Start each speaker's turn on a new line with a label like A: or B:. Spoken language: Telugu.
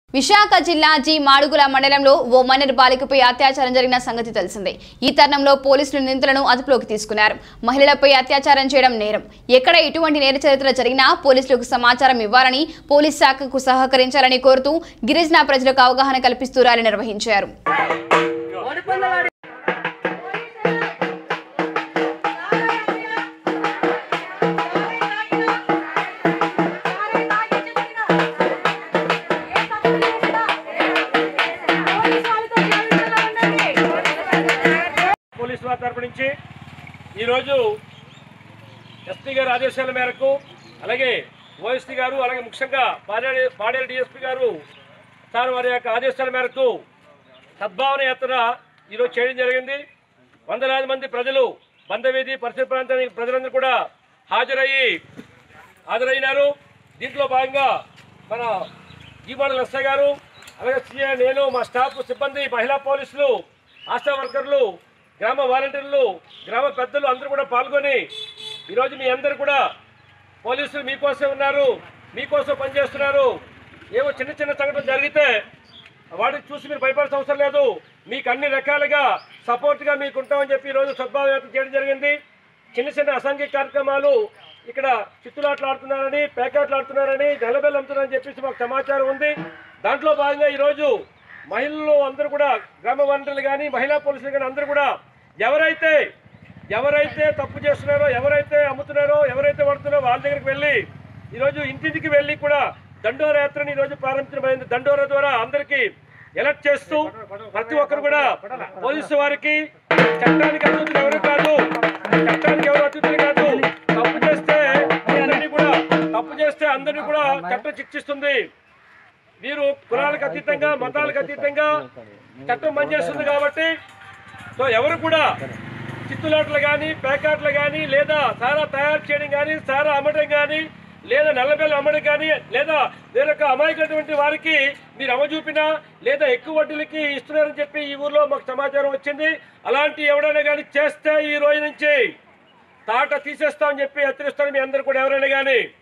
A: విశాఖ జిల్లా జి మాడుగుల మండలంలో ఓ మైనర్ బాలికపై అత్యాచారం జరిగిన సంగతి తెలిసిందే ఈ తరుణంలో పోలీసులు నిందితులను అదుపులోకి తీసుకున్నారు మహిళలపై అత్యాచారం చేయడం నేరం ఎక్కడ ఎటువంటి నేర చరిత్ర జరిగినా పోలీసులకు సమాచారం ఇవ్వాలని పోలీస్ శాఖకు సహకరించాలని కోరుతూ గిరిజన ప్రజలకు అవగాహన కల్పిస్తూ ర్యాలీ నిర్వహించారు
B: పోలీసు వారి తరపు నుంచి ఈరోజు ఎస్పీ గారి ఆదేశాల మేరకు అలాగే ఓఎస్టీ గారు అలాగే ముఖ్యంగా పాడేరు పాడేరు డిఎస్పీ గారు సార్ వారి యొక్క ఆదేశాల మేరకు సద్భావన యాత్ర ఈరోజు చేయడం జరిగింది వందలాది మంది ప్రజలు బంధవీధి పరిసర ప్రాంతానికి ప్రజలందరూ కూడా హాజరయ్యి హాజరైనారు దీంట్లో భాగంగా మన జీవాడ లస్స గారు అలాగే సీఏ నేను మా స్టాఫ్ సిబ్బంది మహిళా పోలీసులు ఆశా వర్కర్లు గ్రామ వాలంటీర్లు గ్రామ పెద్దలు అందరూ కూడా పాల్గొని ఈరోజు మీ అందరు కూడా పోలీసులు మీకోసం ఉన్నారు మీకోసం పనిచేస్తున్నారు ఏవో చిన్న చిన్న సంఘటనలు జరిగితే వాటిని చూసి మీరు భయపడాల్సిన అవసరం లేదు మీకు అన్ని రకాలుగా సపోర్ట్గా మీకు ఉంటామని చెప్పి ఈరోజు సద్భావ యాత్ర చేయడం జరిగింది చిన్న చిన్న అసాంఘిక కార్యక్రమాలు ఇక్కడ చిత్తులాట్లు ఆడుతున్నారని పేకాట్లు ఆడుతున్నారని జలబెల్లు అమ్ముతున్నారని చెప్పేసి మాకు సమాచారం ఉంది దాంట్లో భాగంగా ఈరోజు మహిళలు అందరూ కూడా గ్రామ వనరులు కానీ మహిళా పోలీసులు కానీ అందరూ కూడా ఎవరైతే ఎవరైతే తప్పు చేస్తున్నారో ఎవరైతే అమ్ముతున్నారో ఎవరైతే పడుతున్నారో వాళ్ళ దగ్గరికి వెళ్ళి ఈరోజు ఇంటింటికి వెళ్ళి కూడా దండోర యాత్రని ఈరోజు ప్రారంభించబడింది దండోర ద్వారా అందరికీ ఎలర్ట్ చేస్తూ ప్రతి ఒక్కరు కూడా పోలీసు వారికి చట్టానికి అతీతులు ఎవరు కాదు చట్టానికి ఎవరు అతీతులు కాదు తప్పు చేస్తే అందరినీ కూడా తప్పు చేస్తే అందరినీ కూడా చట్టం శిక్షిస్తుంది మీరు కులాలకు అతీతంగా మతాలకు అతీతంగా చట్టం పనిచేస్తుంది కాబట్టి సో ఎవరు కూడా చిత్తులాటలు కానీ పేకాట్లు కానీ లేదా సారా తయారు చేయడం కానీ సారా అమ్మడం కానీ లేదా నల్లబెల్లు అమ్మడం కానీ లేదా వేరొక అమాయకులటువంటి వారికి మీరు అమ్మ చూపినా లేదా ఎక్కువ వడ్డీలకి ఇస్తున్నారని చెప్పి ఈ ఊర్లో మాకు సమాచారం వచ్చింది అలాంటి ఎవడైనా కానీ చేస్తే ఈ రోజు నుంచి తాట తీసేస్తామని చెప్పి హెచ్చరిస్తాను మీ అందరు కూడా ఎవరైనా కానీ